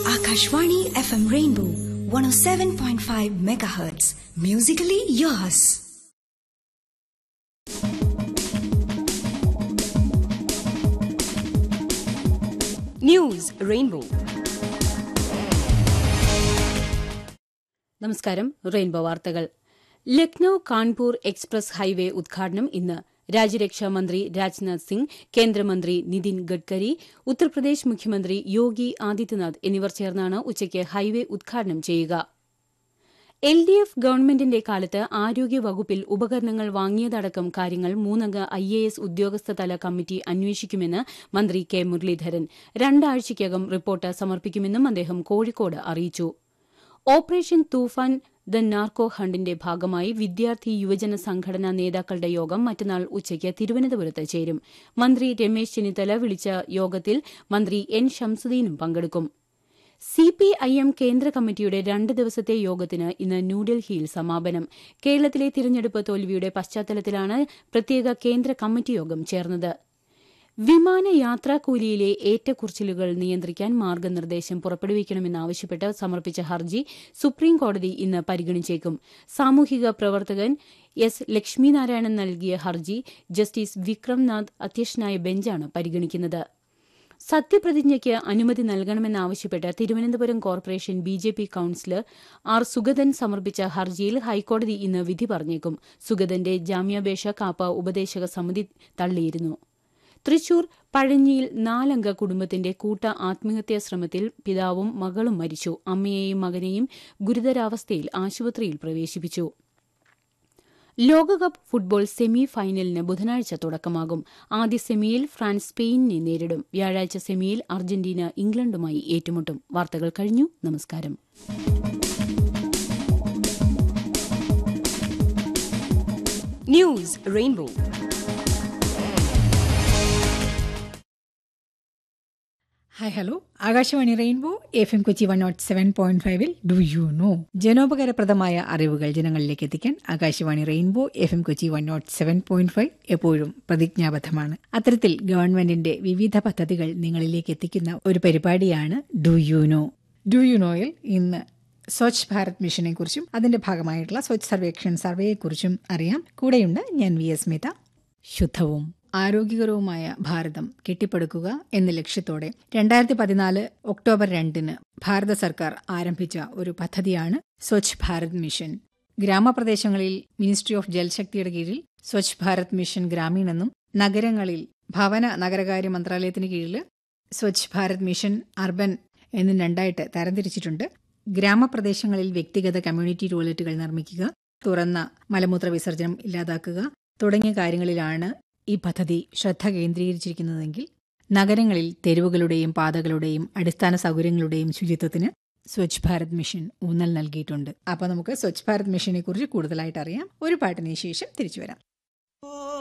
Akashvani FM Rainbow 107.5 megahertz. Musically yours. News rainbow നമസ്കാരം rainbow വാർത്തകൾ Lucknow Kanpur express highway ഉദ്ഘാടനം ഇന്ന് രാജ്യരക്ഷാ മന്ത്രി രാജ്നാഥ് സിംഗ് കേന്ദ്രമന്ത്രി നിതിൻ ഗഡ്കരി ഉത്തർപ്രദേശ് മുഖ്യമന്ത്രി യോഗി ആദിത്യനാഥ് എന്നിവർ ചേർന്നാണ് ഉച്ചയ്ക്ക് ഹൈവേ ഉദ്ഘാടനം ചെയ്യുക എൽ ഡി എഫ് ഗവൺമെന്റിന്റെ കാലത്ത് ആരോഗ്യവകുപ്പിൽ ഉപകരണങ്ങൾ വാങ്ങിയതടക്കം കാര്യങ്ങൾ മൂന്നംഗ ഐ എ എസ് ഉദ്യോഗസ്ഥതല കമ്മിറ്റി അന്വേഷിക്കുമെന്ന് മന്ത്രി കെ മുരളീധരൻ രണ്ടാഴ്ചയ്ക്കകം റിപ്പോർട്ട് സമർപ്പിക്കുമെന്നും അദ്ദേഹം കോഴിക്കോട് അറിയിച്ചു ഓപ്പറേഷൻ തൂഫാൻ ദ നാർക്കോ ഹണ്ടിന്റെ ഭാഗമായി വിദ്യാർത്ഥി യുവജന സംഘടനാ നേതാക്കളുടെ യോഗം മറ്റന്നാൾ ഉച്ചയ്ക്ക് തിരുവനന്തപുരത്ത് ചേരും മന്ത്രി രമേശ് ചെന്നിത്തല വിളിച്ച യോഗത്തിൽ മന്ത്രി എൻ ഷംസുദ്ദീനും പങ്കെടുക്കും സിപിഐഎം കേന്ദ്ര കമ്മിറ്റിയുടെ രണ്ട് ദിവസത്തെ യോഗത്തിന് ഇന്ന് ന്യൂഡൽഹിയിൽ സമാപനം കേരളത്തിലെ തിരഞ്ഞെടുപ്പ് തോൽവിയുടെ പശ്ചാത്തലത്തിലാണ് പ്രത്യേക കേന്ദ്ര കമ്മിറ്റി യോഗം ചേർന്നത് വിമാനയാത്രാക്കൂലിയിലെ ഏറ്റക്കുറച്ചിലുകൾ നിയന്ത്രിക്കാൻ മാർഗനിർദ്ദേശം പുറപ്പെടുവിക്കണമെന്നാവശ്യപ്പെട്ട് സമർപ്പിച്ച ഹർജി സുപ്രീംകോടതി ഇന്ന് പരിഗണിച്ചേക്കും സാമൂഹിക പ്രവർത്തകൻ എസ് ലക്ഷ്മിനാരായണൻ നൽകിയ ഹർജി ജസ്റ്റിസ് വിക്രംനാഥ് അധ്യക്ഷനായ ബെഞ്ചാണ് പരിഗണിക്കുന്നത് സത്യപ്രതിജ്ഞയ്ക്ക് അനുമതി നൽകണമെന്നാവശ്യപ്പെട്ട് Thiruvananthapuram corporation B J P councillor R Sugathan സമർപ്പിച്ച ഹർജിയിൽ ഹൈക്കോടതി ഇന്ന് വിധി പറഞ്ഞേക്കും സുഗതന്റെ ജാമ്യാപേക്ഷ കാപ്പ ഉപദേശക സമിതി തള്ളിയിരുന്നു തൃശൂർ പഴഞ്ഞിയിൽ നാലംഗ കുടുംബത്തിന്റെ കൂട്ട ആത്മഹത്യാ ശ്രമത്തിൽ പിതാവും മകളും മരിച്ചു അമ്മയെയും മകനെയും ഗുരുതരാവസ്ഥയിൽ ആശുപത്രിയിൽ പ്രവേശിപ്പിച്ചു ലോകകപ്പ് ഫുട്ബോൾ സെമി ഫൈനലിന് ബുധനാഴ്ച തുടക്കമാകും ആദ്യ സെമിയിൽ ഫ്രാൻസ് സ്പെയിനിനെ നേരിടും വ്യാഴാഴ്ച സെമിയിൽ അർജന്റീന ഇംഗ്ലണ്ടുമായി ഏറ്റുമുട്ടും വാർത്തകൾ കഴിഞ്ഞു നമസ്കാരം news rainbow hi hello Akashvani rainbow F M Kochi one nought seven point ഫൈവിൽ ഡു യു നോ ജനോപകാരപ്രദമായ അറിവുകൾ ജനങ്ങളിലേക്ക് എത്തിക്കാൻ Akashvani rainbow F M Kochi one nought seven point five എപ്പോഴും പ്രതിജ്ഞാബദ്ധമാണ് അത്തരത്തിൽ ഗവൺമെന്റിന്റെ വിവിധ പദ്ധതികൾ നിങ്ങളിലേക്ക് എത്തിക്കുന്ന ഒരു പരിപാടിയാണ് do you know do you നോയിൽ ഇന്ന് സ്വച്ഛ് ഭാരത് മിഷനെ കുറിച്ചും അതിന്റെ ഭാഗമായിട്ടുള്ള സ്വച്ഛ് സർവേക്ഷൺ സർവേയെക്കുറിച്ചും അറിയാം കൂടെയുണ്ട് ഞാൻ വി എസ് സ്മിത ശുദ്ധവും ആരോഗ്യകരവുമായ ഭാരതം കെട്ടിപ്പടുക്കുക എന്ന ലക്ഷ്യത്തോടെ രണ്ടായിരത്തി പതിനാല് ഒക്ടോബർ രണ്ടിന് ഭാരത സർക്കാർ ആരംഭിച്ച ഒരു പദ്ധതിയാണ് സ്വച്ഛ് ഭാരത് മിഷൻ ഗ്രാമപ്രദേശങ്ങളിൽ മിനിസ്ട്രി ഓഫ് ജൽശക്തിയുടെ കീഴിൽ സ്വച്ഛ് ഭാരത് മിഷൻ ഗ്രാമീൺ എന്നും നഗരങ്ങളിൽ ഭവന നഗരകാര്യ മന്ത്രാലയത്തിന് കീഴിൽ സ്വച്ഛ് ഭാരത് മിഷൻ അർബൻ എന്നും രണ്ടായിട്ട് തരംതിരിച്ചിട്ടുണ്ട് ഗ്രാമപ്രദേശങ്ങളിൽ വ്യക്തിഗത കമ്മ്യൂണിറ്റി ടോയ്ലറ്റുകൾ നിർമ്മിക്കുക തുറന്ന മലമൂത്ര വിസർജനം ഇല്ലാതാക്കുക തുടങ്ങിയ കാര്യങ്ങളിലാണ് ഈ പദ്ധതി ശ്രദ്ധ കേന്ദ്രീകരിച്ചിരിക്കുന്നതെങ്കിൽ നഗരങ്ങളിൽ തെരുവുകളുടെയും പാതകളുടെയും അടിസ്ഥാന സൗകര്യങ്ങളുടെയും ശുചിത്വത്തിന് സ്വച്ഛ് ഭാരത് മിഷൻ ഊന്നൽ നൽകിയിട്ടുണ്ട് അപ്പൊ നമുക്ക് സ്വച്ഛ് ഭാരത് മിഷനെ കുറിച്ച് കൂടുതലായിട്ട് അറിയാം ഒരു പാട്ടിന് ശേഷം തിരിച്ചു വരാം